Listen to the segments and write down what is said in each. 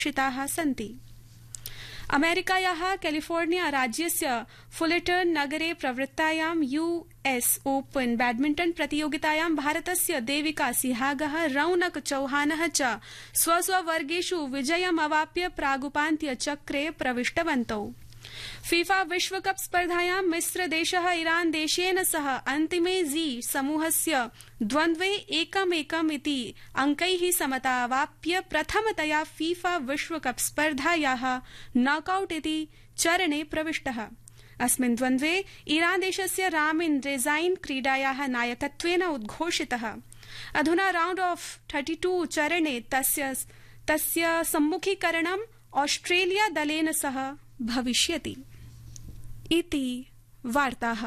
शिताः सन्ति अमेरिकायाः कैलिफोर्निया राज्यस्य फुलेटन नगरे प्रवृत्तायां यूएस ओपन बैडमिण्टन प्रतियोगितायां भारतस्य देविका सिहागः रौनक चौहानः च स्वस्ववर्गेषु विजयमवाप्य प्रागुपान्त्यचक्रे प्रविष्टवन्तौ फीफा विश्वकप स्पर्धायां मिस्रदेशः ईरान देशेन सह अन्तिमे जी समूहस्य द्वन्द्वे एकमेकम् इति अङ्कैः समतावाप्य प्रथमतया फीफा विश्वकप स्पर्धायाः नॉकआउट इति चरणे प्रविष्टः अस्मिन् द्वन्द्वे ईरान देशस्य रामिन रेजाइन क्रीडायाः नायकत्वेन उद्घोषितः अधुना राउण्ड ऑफ थर्टी टू चरणे तस्य तस्य सम्मुखीकरणं ऑस्ट्रेलिया दलेन सह भविष्यति इति वार्ताः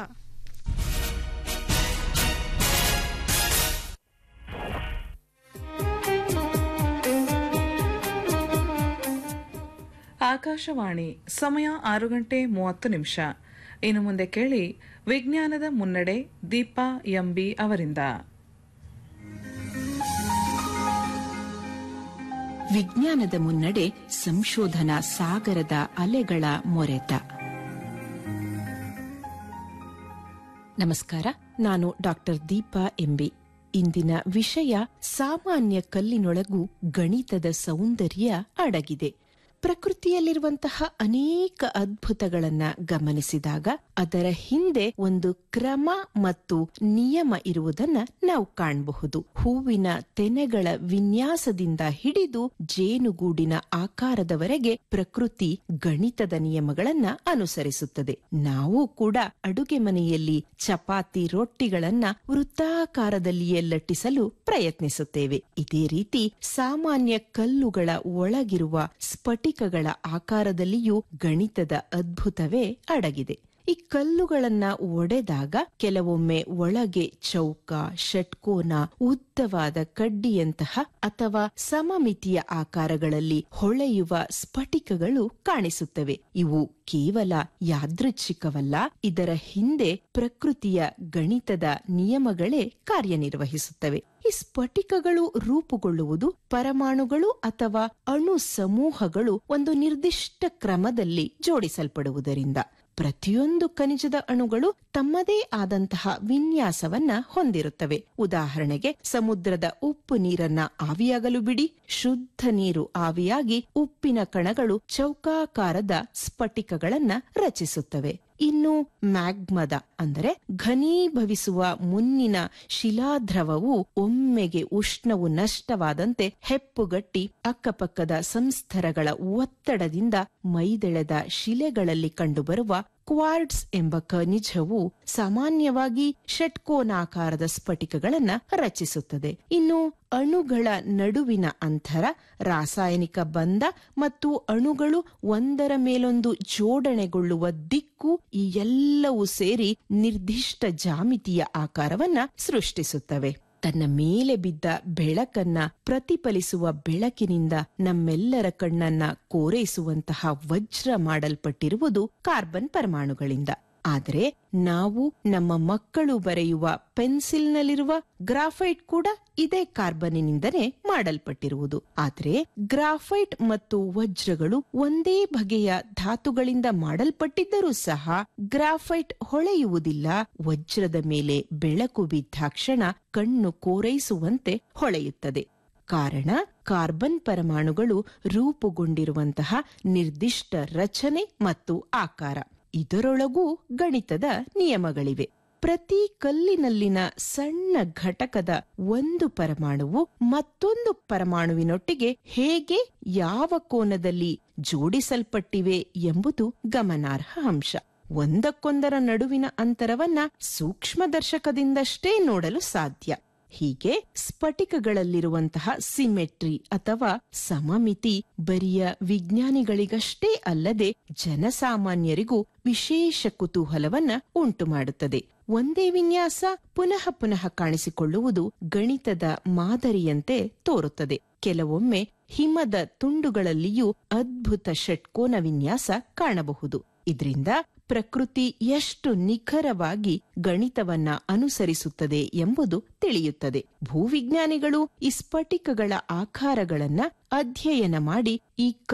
ಆಕಾಶವಾಣಿ ಸಮಯ ಆರು ಗಂಟೆ ಮೂವತ್ತು ನಿಮಿಷ ಇನ್ನು ಮುಂದೆ ಕೇಳಿ ವಿಜ್ಞಾನದ ಮುನ್ನಡೆ ದೀಪಾ ಎಂಬಿ ಅವರಿಂದ ವಿಜ್ಞಾನದ ಮುನ್ನಡೆ ಸಂಶೋಧನಾ ಸಾಗರದ ಅಲೆಗಳ ಮೊರೆತ ನಮಸ್ಕಾರ ನಾನು ಡಾಕ್ಟರ್ ದೀಪಾ ಎಂಬಿ ಇಂದಿನ ವಿಷಯ ಸಾಮಾನ್ಯ ಕಲ್ಲಿನೊಳಗೂ ಗಣಿತದ ಸೌಂದರ್ಯ ಅಡಗಿದೆ ಪ್ರಕೃತಿಯಲ್ಲಿರುವಂತಹ ಅನೇಕ ಅದ್ಭುತಗಳನ್ನ ಗಮನಿಸಿದಾಗ ಅದರ ಹಿಂದೆ ಒಂದು ಕ್ರಮ ಮತ್ತು ನಿಯಮ ಇರುವುದನ್ನ ನಾವು ಕಾಣಬಹುದು ಹೂವಿನ ತೆನೆಗಳ ವಿನ್ಯಾಸದಿಂದ ಹಿಡಿದು ಜೇನುಗೂಡಿನ ಆಕಾರದವರೆಗೆ ಪ್ರಕೃತಿ ಗಣಿತದ ನಿಯಮಗಳನ್ನ ಅನುಸರಿಸುತ್ತದೆ ನಾವು ಕೂಡ ಅಡುಗೆ ಮನೆಯಲ್ಲಿ ಚಪಾತಿ ರೊಟ್ಟಿಗಳನ್ನ ವೃತ್ತಾಕಾರದಲ್ಲಿಯೇ ಲಟ್ಟಿಸಲು ಪ್ರಯತ್ನಿಸುತ್ತೇವೆ ಇದೇ ರೀತಿ ಸಾಮಾನ್ಯ ಕಲ್ಲುಗಳ ಒಳಗಿರುವ ಸ್ಫಟಿಕಗಳ ಆಕಾರದಲ್ಲಿಯೂ ಗಣಿತದ ಅದ್ಭುತವೇ ಅಡಗಿದೆ ಈ ಕಲ್ಲುಗಳನ್ನ ಒಡೆದಾಗ ಕೆಲವೊಮ್ಮೆ ಒಳಗೆ ಚೌಕ ಷಟ್ಕೋನ ಉದ್ದವಾದ ಕಡ್ಡಿಯಂತಹ ಅಥವಾ ಸಮಮಿತಿಯ ಆಕಾರಗಳಲ್ಲಿ ಹೊಳೆಯುವ ಸ್ಫಟಿಕಗಳು ಕಾಣಿಸುತ್ತವೆ ಇವು ಕೇವಲ ಯಾದೃಚ್ಛಿಕವಲ್ಲ ಇದರ ಹಿಂದೆ ಪ್ರಕೃತಿಯ ಗಣಿತದ ನಿಯಮಗಳೇ ಕಾರ್ಯನಿರ್ವಹಿಸುತ್ತವೆ ಈ ಸ್ಫಟಿಕಗಳು ರೂಪುಗೊಳ್ಳುವುದು ಪರಮಾಣುಗಳು ಅಥವಾ ಅಣು ಸಮೂಹಗಳು ಒಂದು ನಿರ್ದಿಷ್ಟ ಕ್ರಮದಲ್ಲಿ ಜೋಡಿಸಲ್ಪಡುವುದರಿಂದ ಪ್ರತಿಯೊಂದು ಖನಿಜದ ಅಣುಗಳು ತಮ್ಮದೇ ಆದಂತಹ ವಿನ್ಯಾಸವನ್ನ ಹೊಂದಿರುತ್ತವೆ ಉದಾಹರಣೆಗೆ ಸಮುದ್ರದ ಉಪ್ಪು ನೀರನ್ನ ಆವಿಯಾಗಲು ಬಿಡಿ ಶುದ್ಧ ನೀರು ಆವಿಯಾಗಿ ಉಪ್ಪಿನ ಕಣಗಳು ಚೌಕಾಕಾರದ ಸ್ಫಟಿಕಗಳನ್ನ ರಚಿಸುತ್ತವೆ ಇನ್ನು ಮ್ಯಾಗ್ಮದ ಅಂದರೆ ಘನೀಭವಿಸುವ ಮುನ್ನಿನ ಶಿಲಾದ್ರವವು ಒಮ್ಮೆಗೆ ಉಷ್ಣವು ನಷ್ಟವಾದಂತೆ ಹೆಪ್ಪುಗಟ್ಟಿ ಅಕ್ಕಪಕ್ಕದ ಸಂಸ್ಥರಗಳ ಒತ್ತಡದಿಂದ ಮೈದೆಳೆದ ಶಿಲೆಗಳಲ್ಲಿ ಕಂಡುಬರುವ ಕ್ವಾರ್ಡ್ಸ್ ಎಂಬ ಖನಿಜವು ಸಾಮಾನ್ಯವಾಗಿ ಷಟ್ಕೋನಾಕಾರದ ಸ್ಫಟಿಕಗಳನ್ನ ರಚಿಸುತ್ತದೆ ಇನ್ನು ಅಣುಗಳ ನಡುವಿನ ಅಂತರ ರಾಸಾಯನಿಕ ಬಂಧ ಮತ್ತು ಅಣುಗಳು ಒಂದರ ಮೇಲೊಂದು ಜೋಡಣೆಗೊಳ್ಳುವ ದಿಕ್ಕು ಈ ಎಲ್ಲವೂ ಸೇರಿ ನಿರ್ದಿಷ್ಟ ಜಾಮಿತಿಯ ಆಕಾರವನ್ನ ಸೃಷ್ಟಿಸುತ್ತವೆ ತನ್ನ ಮೇಲೆ ಬಿದ್ದ ಬೆಳಕನ್ನ ಪ್ರತಿಫಲಿಸುವ ಬೆಳಕಿನಿಂದ ನಮ್ಮೆಲ್ಲರ ಕಣ್ಣನ್ನ ಕೋರೈಸುವಂತಹ ವಜ್ರ ಮಾಡಲ್ಪಟ್ಟಿರುವುದು ಕಾರ್ಬನ್ ಪರಮಾಣುಗಳಿಂದ ಆದರೆ ನಾವು ನಮ್ಮ ಮಕ್ಕಳು ಬರೆಯುವ ಪೆನ್ಸಿಲ್ನಲ್ಲಿರುವ ಗ್ರಾಫೈಟ್ ಕೂಡ ಇದೇ ಕಾರ್ಬನ್ನಿನಿಂದಲೇ ಮಾಡಲ್ಪಟ್ಟಿರುವುದು ಆದರೆ ಗ್ರಾಫೈಟ್ ಮತ್ತು ವಜ್ರಗಳು ಒಂದೇ ಬಗೆಯ ಧಾತುಗಳಿಂದ ಮಾಡಲ್ಪಟ್ಟಿದ್ದರೂ ಸಹ ಗ್ರಾಫೈಟ್ ಹೊಳೆಯುವುದಿಲ್ಲ ವಜ್ರದ ಮೇಲೆ ಬೆಳಕು ಬಿದ್ದಾಕ್ಷಣ ಕಣ್ಣು ಕೋರೈಸುವಂತೆ ಹೊಳೆಯುತ್ತದೆ ಕಾರಣ ಕಾರ್ಬನ್ ಪರಮಾಣುಗಳು ರೂಪುಗೊಂಡಿರುವಂತಹ ನಿರ್ದಿಷ್ಟ ರಚನೆ ಮತ್ತು ಆಕಾರ ಇದರೊಳಗೂ ಗಣಿತದ ನಿಯಮಗಳಿವೆ ಪ್ರತಿ ಕಲ್ಲಿನಲ್ಲಿನ ಸಣ್ಣ ಘಟಕದ ಒಂದು ಪರಮಾಣುವು ಮತ್ತೊಂದು ಪರಮಾಣುವಿನೊಟ್ಟಿಗೆ ಹೇಗೆ ಯಾವ ಕೋನದಲ್ಲಿ ಜೋಡಿಸಲ್ಪಟ್ಟಿವೆ ಎಂಬುದು ಗಮನಾರ್ಹ ಅಂಶ ಒಂದಕ್ಕೊಂದರ ನಡುವಿನ ಅಂತರವನ್ನ ಸೂಕ್ಷ್ಮದರ್ಶಕದಿಂದಷ್ಟೇ ನೋಡಲು ಸಾಧ್ಯ ಹೀಗೆ ಸ್ಫಟಿಕಗಳಲ್ಲಿರುವಂತಹ ಸಿಮೆಟ್ರಿ ಅಥವಾ ಸಮಮಿತಿ ಬರಿಯ ವಿಜ್ಞಾನಿಗಳಿಗಷ್ಟೇ ಅಲ್ಲದೆ ಜನಸಾಮಾನ್ಯರಿಗೂ ವಿಶೇಷ ಕುತೂಹಲವನ್ನ ಉಂಟು ಮಾಡುತ್ತದೆ ಒಂದೇ ವಿನ್ಯಾಸ ಪುನಃ ಪುನಃ ಕಾಣಿಸಿಕೊಳ್ಳುವುದು ಗಣಿತದ ಮಾದರಿಯಂತೆ ತೋರುತ್ತದೆ ಕೆಲವೊಮ್ಮೆ ಹಿಮದ ತುಂಡುಗಳಲ್ಲಿಯೂ ಅದ್ಭುತ ಷಟ್ಕೋನ ವಿನ್ಯಾಸ ಕಾಣಬಹುದು ಇದರಿಂದ ಪ್ರಕೃತಿ ಎಷ್ಟು ನಿಖರವಾಗಿ ಗಣಿತವನ್ನ ಅನುಸರಿಸುತ್ತದೆ ಎಂಬುದು ತಿಳಿಯುತ್ತದೆ ಭೂವಿಜ್ಞಾನಿಗಳು ಈ ಸ್ಫಟಿಕಗಳ ಆಕಾರಗಳನ್ನ ಅಧ್ಯಯನ ಮಾಡಿ ಈ